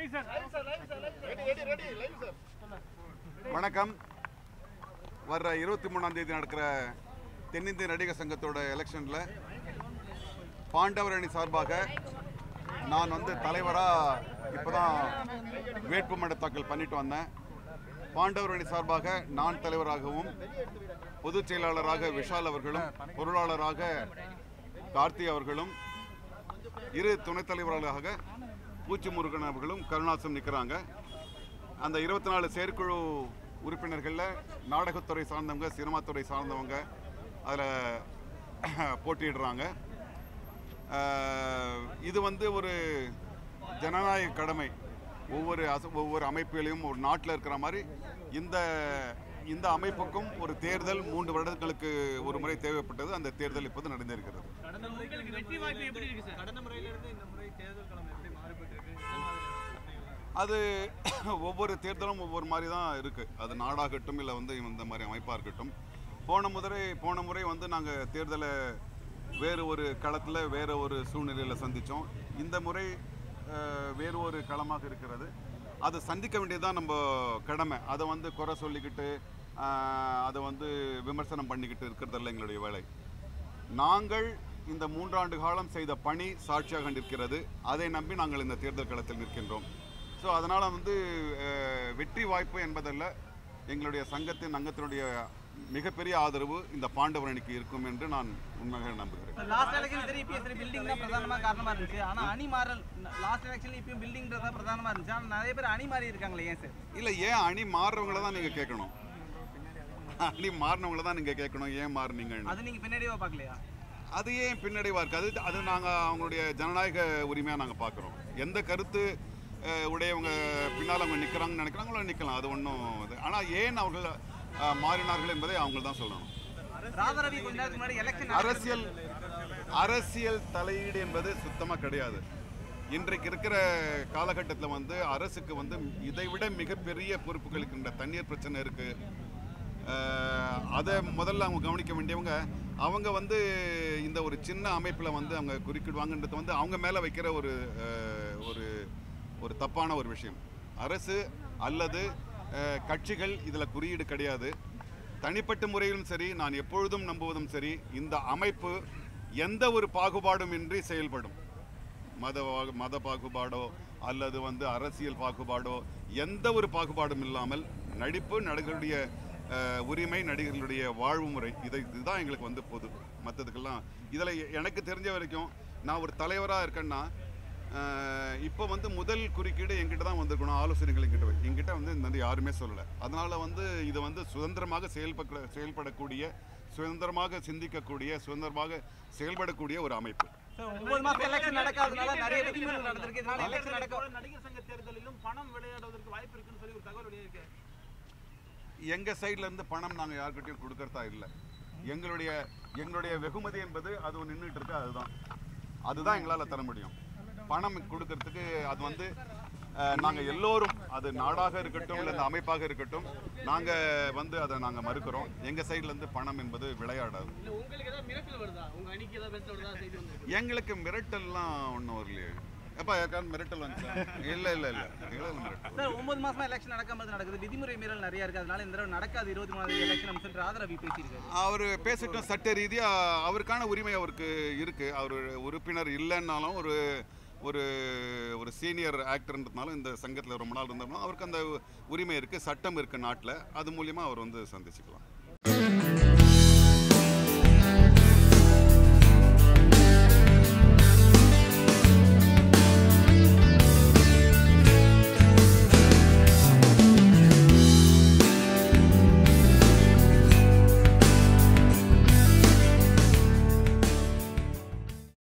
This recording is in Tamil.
வணக்கம் வர்ற இருபத்தி மூணாம் தேதி நடக்கிற தென்னிந்திய நடிகர் சங்கத்தோட எலெக்ஷனில் பாண்டவர் அணி சார்பாக நான் வந்து தலைவராக இப்போதான் வேட்புமனு தாக்கல் பண்ணிட்டு வந்தேன் பாண்டவர் அணி சார்பாக நான் தலைவராகவும் பொதுச் செயலாளராக விஷால் அவர்களும் பொருளாளராக கார்த்தி அவர்களும் இரு துணைத் தலைவர்களாக பூச்சி முருகன் அவர்களும் கருணாசம் நிற்கிறாங்க அந்த இருபத்தி நாலு செயற்குழு உறுப்பினர்களில் நாடகத்துறை சார்ந்தவங்க சினிமாத்துறை சார்ந்தவங்க அதில் போட்டியிடுறாங்க ஆஹ், இது வந்து ஒரு ஜனநாயக கடமை ஒவ்வொரு அச ஒவ்வொரு அமைப்புகளையும் ஒரு நாட்டில் இருக்கிற மாதிரி இந்த இந்த அமைப்புக்கும் ஒரு தேர்தல் மூன்று வருடங்களுக்கு ஒரு முறை தேவைப்பட்டது அந்த தேர்தல் இப்போது நடந்திருக்கிறது கடந்த உங்களுக்கு வெற்றி வாய்ப்பு எப்படி இருக்கு சார் கடந்த முறையில இருந்து இந்த முறை தேர்தல் களம் எப்படி மாறுபட்டு இருக்கு என்ன மாதிரியான அது ஒவ்வொரு தேர்தலும் ஒவ்வொரு மாதிரி தான் இருக்குது அது நாடாகட்டும் இல்லை வந்து இந்த மாதிரி அமைப்பாக இருக்கட்டும் போன முறை போன முறை வந்து நாங்கள் தேர்தலை வேறு ஒரு களத்தில் வேறு ஒரு சூழ்நிலையில் சந்தித்தோம் இந்த முறை அஹ், வேறு ஒரு களமாக இருக்கிறது அதை சந்திக்க வேண்டியதுதான் நம்ம கடமை அதை வந்து குறை சொல்லிக்கிட்டு அஹ், அதை வந்து விமர்சனம் பண்ணிக்கிட்டு இருக்கிறதல்ல எங்களுடைய வேலை நாங்கள் இந்த மூன்றாண்டு காலம் செய்த பணி சாட்சியாக நிற்கிறது அதை நம்பி நாங்கள் இந்த தேர்தல் களத்தில் நிற்கின்றோம் ஸோ அதனால் வந்து அஹ், வெற்றி வாய்ப்பு என்பதல்ல எங்களுடைய சங்கத்தின் அங்கத்தினுடைய மிகப்பெரிய ஆதரவு இந்த பாண்டவர் அணிக்கு இருக்கும் என்று நான் உண்மையாக நம்புகிறேன் லாஸ்ட் எலெக்ஷன் சரி இப்போ சரி பில்டிங் தான் பிரதானமா காரணமா இருந்துச்சு ஆனா அணி மாறல் லாஸ்ட் எலெக்ஷன்ல இப்பயும் பில்டிங் தான் பிரதானமா இருந்துச்சு ஆனா நிறைய பேர் அணி மாறி இருக்காங்களே ஏன் சார் இல்லை ஏன் அணி மாறுறவங்கள தான் நீங்கள் கேட்கணும் அணி மாறினவங்கள தான் நீங்கள் கேட்கணும் ஏன் மாறுனீங்கன்னு அது நீங்க பின்னாடியே பார்க்கலையா அது ஏன் பின்னடைவாக இருக்குது அது அது நாங்கள் அவங்களுடைய ஜனநாயக உரிமையாக நாங்கள் பார்க்குறோம் எந்த கருத்து அஹ், உடையவங்க பின்னால் அவங்க நிற்கிறாங்கன்னு நினைக்கிறாங்களோ நிற்கலாம் அது ஒன்றும் இது ஆனால் ஏன் அவர்கள் அஹ், மாறினார்கள் என்பதை அவங்க தான் சொல்லணும் ராதாரவி கொஞ்ச நேரத்துக்கு முன்னாடி எலெக்ஷன் அரசியல் அரசியல் தலையீடு என்பது சுத்தமாக கிடையாது இன்றைக்கு இருக்கிற காலகட்டத்தில் வந்து அரசுக்கு வந்து இதை விட மிகப்பெரிய பொறுப்புகள் இருக்கின்ற தண்ணீர் பிரச்சனை இருக்கு அஹ், அதை முதல்ல அவங்க கவனிக்க வேண்டியவங்க அவங்க வந்து இந்த ஒரு சின்ன அமைப்பில் வந்து அவங்க குறுக்கிடுவாங்கன்றது வந்து அவங்க மேலே வைக்கிற ஒரு அஹ், ஒரு ஒரு தப்பான ஒரு விஷயம் அரசு அல்லது அஹ், கட்சிகள் இதில் குறியீடு கிடையாது தனிப்பட்ட முறையிலும் சரி நான் எப்பொழுதும் நம்புவதும் சரி இந்த அமைப்பு எந்த ஒரு பாகுபாடும் இன்றி செயல்படும் மத வா- மத பாகுபாடோ அல்லது வந்து அரசியல் பாகுபாடோ எந்த ஒரு பாகுபாடும் இல்லாமல் நடிப்பு நடிகர்களுடைய அஹ், உரிமை நடிகர்களுடைய வாழ்வு முறை இதை இதுதான் எங்களுக்கு வந்து பொது மற்றதுக்கெல்லாம் இதில் எனக்கு தெரிஞ்ச வரைக்கும் நான் ஒரு தலைவராக இருக்கேன்னா அஹ், இப்போ வந்து முதல் குறுக்கீடு எங்கிட்ட தான் வந்திருக்கணும் ஆலோசனைகள் எங்கிட்ட வை- எங்கிட்ட வந்து இந்த மாதிரி யாருமே சொல்லலை அதனால வந்து இது வந்து சுதந்திரமாக செயல்பட செயல்படக்கூடிய சுதந்திரமாக சிந்திக்கக்கூடிய சுதந்திரமாக செயல்படக்கூடிய ஒரு அமைப்பு சார் ஒன்பது மாசம் எலெக்ஷன் நடக்காதனால நிறைய விதிமுறைகள் நடந்திருக்கு இதனால எலெக்ஷன் நடக்க போல நடிகர் சங்க தேர்தலிலும் பணம் விளையாடுவதற்கு வாய்ப்பு இருக்குன்னு சொல்லி ஒரு தகவல் வெளியிருக்கு எங்கள் சைடுல இருந்து பணம் நாங்கள் யார்கிட்டயும் கொடுக்கறதா இல்லை எங்களுடைய எங்களுடைய வெகுமதி என்பது அது நின்றுட்டு இருக்கு அதுதான் அதுதான் எங்களால் தர முடியும் பணம் கொடுக்கறதுக்கு அது வந்து அஹ், நாங்க எல்லோரும் அது நாடாக இருக்கட்டும் இல்லை இந்த அமைப்பாக இருக்கட்டும் நாங்க வந்து அதை நாங்க மறுக்கிறோம் எங்க சைடுல இருந்து பணம் என்பது விளையாடாது இல்ல உங்களுக்கு ஏதாவது மிரட்டல் வருதா உங்க அணிக்கு ஏதாவது மிரட்டல் வருதா செய்தி வந்திருக்கு எங்களுக்கு மிரட்டல்லாம் ஒன்றும் வரலையே எப்பா யாருக்காவது மிரட்டல் வந்துச்சா இல்லை இல்லை இல்லை எங்களுக்கு மிரட்டல் சார் ஒன்பது மாசமா எலெக்ஷன் நடக்காம நடக்குது விதிமுறை மீறல் நிறைய இருக்கு அதனால இந்த தடவை நடக்காது இருபத்தி மூணாவது எலெக்ஷன் அப்படின்னு சொல்லிட்டு ராதாரவி பேசியிருக்காரு அவர் பேசிட்டோம் சட்ட ரீதியாக அவருக்கான உரிமை அவருக்கு இருக்கு அவர் உறுப்பினர் இல்லைன்னாலும் ஒரு ஒரு ஒரு சீனியர் ஆக்டர்ன்றதுனாலும் இந்த சங்கத்தில் ரொம்ப நாள் இருந்தோம்னா அவருக்கு அந்த உரிமை இருக்கு சட்டம் இருக்கு நாட்டில் அது மூலியமா அவர் வந்து சந்திச்சுக்கலாம்